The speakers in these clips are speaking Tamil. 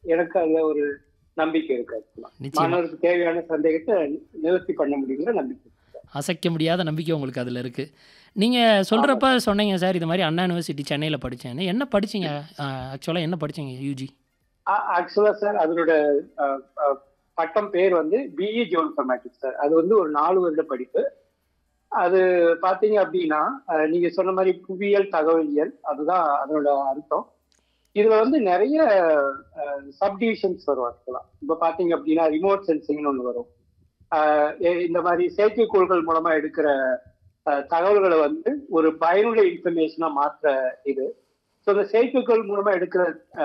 எனக்கு அதுல ஒரு நம்பிக்கை இருக்கு actually. நிச்சயமா மாணவருக்கு தேவையான சந்தேகத்தை நிவர்த்தி பண்ண முடியுங்கிற நம்பிக்கை அசைக்க முடியாத நம்பிக்கை உங்களுக்கு அதில் இருக்குது நீங்கள் சொல்கிறப்ப சொன்னீங்க சார் இது மாதிரி அண்ணா யூனிவர்சிட்டி சென்னையில் படித்தேன்னு என்ன படிச்சீங்க ஆக்சுவலாக என்ன படிச்சீங்க யூஜி ஆக்சுவலா சார் அதனோட அஹ், அஹ், பட்டம் பேர் வந்து பிஇ ஜியோஇன்ஃபர்மேட்டிக்ஸ் சார் அது வந்து ஒரு நாலு வருட படிப்பு அது பாத்தீங்க அப்படின்னா அஹ், நீங்க சொன்ன மாதிரி புவியியல் தகவலியல் அதுதான் அதனோட அர்த்தம் இதுல வந்து நிறைய சப்டிவிஷன்ஸ் வரும் ஆக்சுவலா இப்ப பாத்தீங்க அப்படின்னா ரிமோட் சென்சிங்னு ஒன்று வரும் அஹ், எ- இந்த மாதிரி செயற்கைக்கோள்கள் மூலமா எடுக்கிற அஹ், தகவல்களை வந்து ஒரு பயனுள்ள இன்ஃபர்மேஷனா மாற்ற இது ஸோ இந்த செயற்கைக்கோள் மூலமா எடுக்கிற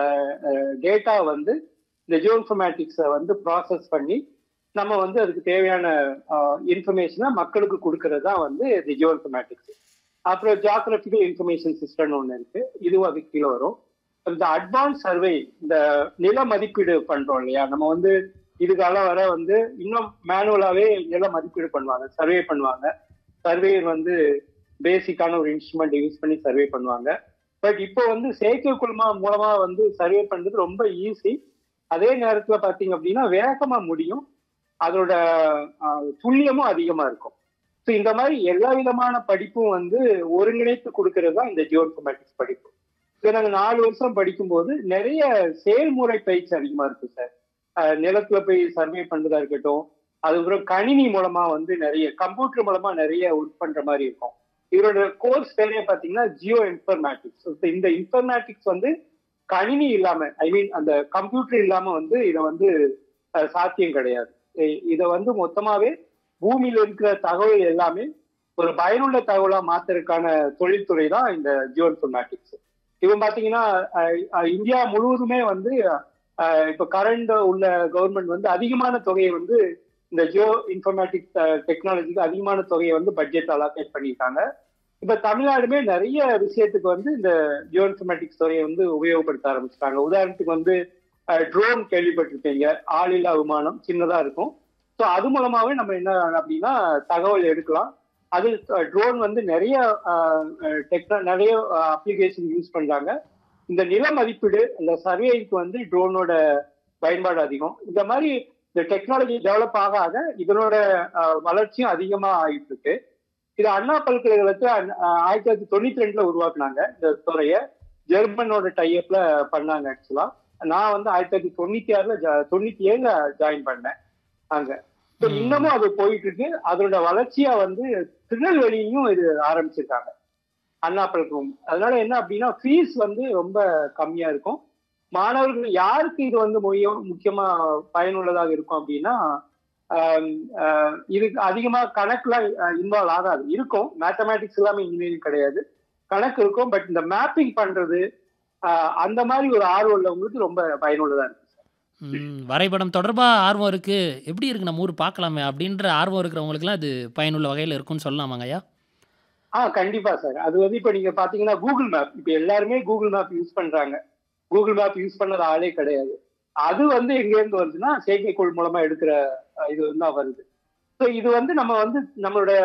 டேட்டா வந்து இந்த ஜியோஇன்ஃபர்மேட்டிக்ஸை வந்து ப்ராசஸ் பண்ணி நம்ம வந்து அதுக்கு தேவையான இன்ஃபர்மேஷனை மக்களுக்கு கொடுக்கறது தான் வந்து இந்த ஜியோஇன்ஃபர்மேட்டிக்ஸ் அப்புறம் ஜியாகிரபிக்கல் இன்ஃபர்மேஷன் சிஸ்டம்னு ஒன்று இருக்கு இதுவும் அதுக்கு கீழே வரும் இந்த அட்வான்ஸ் சர்வே இந்த நில மதிப்பீடு பண்றோம் இல்லையா நம்ம வந்து இதுக்கால வர வந்து இன்னும் மேனுவலாவே நில மதிப்பீடு பண்ணுவாங்க சர்வே பண்ணுவாங்க சர்வேயர் வந்து பேசிக்கான ஒரு இன்ஸ்ட்ருமெண்ட் யூஸ் பண்ணி சர்வே பண்ணுவாங்க பட் இப்போ வந்து செயற்கைக்கோள் மா- மூலமா வந்து சர்வே பண்றது ரொம்ப ஈஸி அதே நேரத்துல பாத்தீங்க அப்படின்னா வேகமா முடியும் அதோட ஆஹ், துல்லியமும் அதிகமா இருக்கும் ஸோ இந்த மாதிரி எல்லா விதமான படிப்பும் வந்து ஒருங்கிணைத்து கொடுக்கறது தான் இந்த ஜியோஇன்ஃபர்மேட்டிக்ஸ் படிப்பு இதை நாங்கள் நாலு வருஷம் படிக்கும்போது நிறைய செயல்முறை பயிற்சி அதிகமா இருக்கு சார் ஆஹ், நிலத்துல போய் சர்வே பண்றதா இருக்கட்டும் அதுக்கப்புறம் கணினி மூலமா வந்து நிறைய கம்ப்யூட்டர் மூலமா நிறைய ஒர்க் பண்ற மாதிரி இருக்கும் இதோட கோர்ஸ் பேரே பாத்தீங்கன்னா ஜியோ இன்ஃபர்மேட்டிக்ஸ் இந்த இன்ஃபர்மேட்டிக்ஸ் வந்து கணினி இல்லாம ஐ மீன் அந்த கம்ப்யூட்டர் இல்லாம வந்து இதை வந்து அஹ், சாத்தியம் கிடையாது இ- இதை வந்து மொத்தமாவே பூமியில இருக்கிற தகவல் எல்லாமே ஒரு பயனுள்ள தகவலா மாத்துறதுக்கான தொழில்துறை தான் இந்த ஜியோ இன்ஃபர்மேட்டிக்ஸ் இவன் பாத்தீங்கன்னா அஹ், அஹ், இந்தியா முழுவதுமே வந்து அஹ், இப்ப கரண்ட் உள்ள கவர்மெண்ட் வந்து அதிகமான தொகையை வந்து இந்த ஜியோ இன்ஃபர்மேட்டிக்ஸ் டெக்னாலஜிக்கு அதிகமான தொகையை வந்து பட்ஜெட் அலாகேட் பண்ணியிருக்காங்க இப்ப தமிழ்நாடுமே நிறைய விஷயத்துக்கு வந்து இந்த ஜியோ இன்ஃபர்மேட்டிக்ஸ் துறையை வந்து உபயோகப்படுத்த ஆரம்பிச்சிட்டாங்க உதாரணத்துக்கு வந்து ட்ரோன் கேள்விப்பட்டிருப்பீங்க ஆளில்லா விமானம் சின்னதா இருக்கும் ஸோ அது மூலமாவே நம்ம என்ன அப்படின்னா தகவல் எடுக்கலாம் அது ட்ரோன் வந்து நிறைய டெக்னா நிறைய அப்ளிகேஷன் யூஸ் பண்றாங்க இந்த நில மதிப்பீடு இந்த சர்வேக்கு வந்து ட்ரோனோட பயன்பாடு அதிகம் இந்த மாதிரி இந்த டெக்னாலஜி டெவலப் ஆக ஆக இதனோட அஹ், வளர்ச்சியும் அதிகமா ஆயிட்டு இருக்கு இது அண்ணா பல்கலைக்கழகத்தை அஹ், ஆயிரத்தி தொள்ளாயிரத்தி தொண்ணூத்தி ரெண்டுல உருவாக்குனாங்க இந்த துறையை ஜெர்மனோட டைப்ல பண்ணாங்க ஆக்சுவலா நான் வந்து ஆயிரத்தி தொள்ளாயிரத்தி தொண்ணூத்தி ஆறுல ஜா- தொண்ணூத்தி ஏழுல ஜாயின் பண்ணேன் அங்க So, ம். இன்னமும் அது போயிட்டு இருக்கு அதோட வளர்ச்சியா வந்து திருநெல்வேலியும் இது ஆரம்பிச்சிருக்காங்க அண்ணா பல்கலைக்கழகம் அதனால என்ன அப்படின்னா ஃபீஸ் வந்து ரொம்ப கம்மியா இருக்கும் மாணவர்கள் யாருக்கு இது வந்து முக்கியம் முக்கியமா பயனுள்ளதாக இருக்கும் அப்படின்னா ஆம், ஆஹ், இதுக்கு அதிகமா கணக்குலாம் இன்வால்வ் ஆகாது இருக்கும் மேத்தமேட்டிக்ஸ் எல்லாமே இன்ஜினியரிங் கிடையாது கணக்கு இருக்கும் பட் இந்த மேப்பிங் பண்றது ஆஹ், அந்த மாதிரி ஒரு ஆர்வம் உள்ளவங்களுக்கு ரொம்ப பயனுள்ளதா இருக்கு ம், வரைபடம் தொடர்பாக ஆர்வம் இருக்குது எப்படி இருக்கு நம்ம ஊர் பார்க்கலாமே அப்படின்ற ஆர்வம் இருக்கிறவங்களுக்குலாம் அது பயனுள்ள வகையில் இருக்கும்னு சொல்லலாமாங்க ஐயா ஆ கண்டிப்பா சார் அது வந்து இப்ப நீங்க பாத்தீங்கன்னா கூகுள் மேப் இப்ப எல்லாருமே கூகுள் மேப் யூஸ் பண்றாங்க கூகுள் மேப் யூஸ் பண்ணது ஆளே கிடையாது அது வந்து எங்க இருந்து வருதுன்னா செயற்கைக்கோள் மூலமா எடுக்கிற அஹ், இது வந்து தான் வருது ஸோ இது வந்து நம்ம வந்து நம்மளோட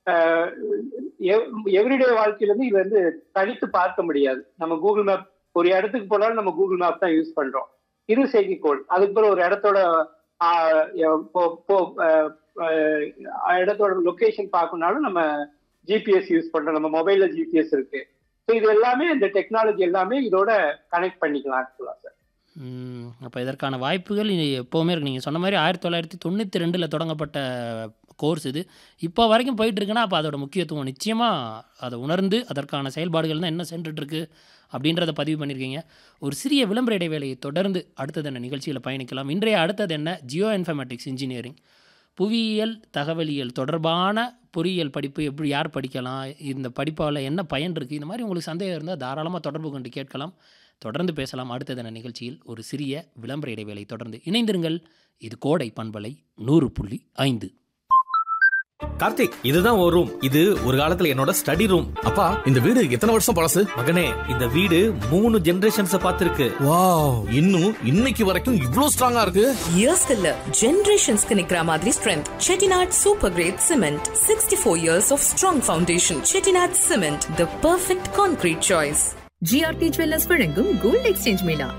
எவ்ரிடே வாழ்க்கையில இருந்து இது வந்து தனித்து பார்க்க முடியாது நம்ம கூகுள் மேப் ஒரு இடத்துக்கு போனாலும் நம்ம கூகுள் மேப் தான் யூஸ் பண்றோம் இது செயற்கைக்கோள் அதுக்கு பிறகு ஒரு இடத்தோட ஆஹ், எ- போ- போ- அஹ், அஹ், இடத்தோட லொகேஷன் பார்க்கணும்னாலும் நம்ம ஜிபிஎஸ் யூஸ் பண்றோம் நம்ம மொபைல்ல ஜிபிஎஸ் இருக்கு ஸோ இது எல்லாமே இந்த டெக்னாலஜி எல்லாமே இதோட கனெக்ட் பண்ணிக்கலாம் ஆக்சுவலா சார் அப்போ இதற்கான வாய்ப்புகள் இனி எப்போவுமே இருக்கு நீங்கள் சொன்ன மாதிரி ஆயிரத்தி தொள்ளாயிரத்தி தொண்ணூற்றி ரெண்டில் தொடங்கப்பட்ட கோர்ஸ் இது இப்போ வரைக்கும் போயிட்டு இருக்குன்னா அப்போ அதோட முக்கியத்துவம் நிச்சயமாக அதை உணர்ந்து அதற்கான செயல்பாடுகள் தான் என்ன சென்றுட்டு இருக்கு அப்படின்றத பதிவு பண்ணியிருக்கீங்க ஒரு சிறிய விளம்பர இடைவேளையை தொடர்ந்து அடுத்தது என்ன நிகழ்ச்சியில் பயணிக்கலாம் இன்றைய அடுத்தது என்ன ஜியோ இன்ஃபர்மேட்டிக்ஸ் இன்ஜினியரிங் புவியியல் தகவலியல் தொடர்பான பொறியியல் படிப்பு எப்படி யார் படிக்கலாம் இந்த படிப்பால் என்ன பயன் இருக்குது இந்த மாதிரி உங்களுக்கு சந்தேகம் இருந்தால் தாராளமாக தொடர்பு கொண்டு கேட்கலாம் தொடர்ந்து பேசலாம் அடுத்ததன நிகழ்ச்சியில் ஒரு சிறிய விளம்பர இடைவேளை தொடர்ந்து இணைந்திருங்கள் இது கோடை பண்பலை நூறு புள்ளி ஐந்து கார்த்திக் இதுதான் ஒரு ரூம் இது ஒரு காலத்துல என்னோட ஸ்டடி ரூம் அப்பா இந்த வீடு எத்தனை வருஷம் பழசு மகனே இந்த வீடு மூணு ஜெனரேஷன்ஸ் பார்த்திருக்கு வாவ் இன்னும் இன்னைக்கு வரைக்கும் இவ்ளோ ஸ்ட்ராங்கா இருக்கு இயர்ஸ்க்கு இல்ல ஜெனரேஷன்ஸ்க்கு நிக்கிற மாதிரி strength Chettinad super great cement sixty four years of strong foundation Chettinad cement the perfect concrete choice GRT jewellers வழங்கும் கோல்ட் எக்ஸ்சேஞ்ச் மேளா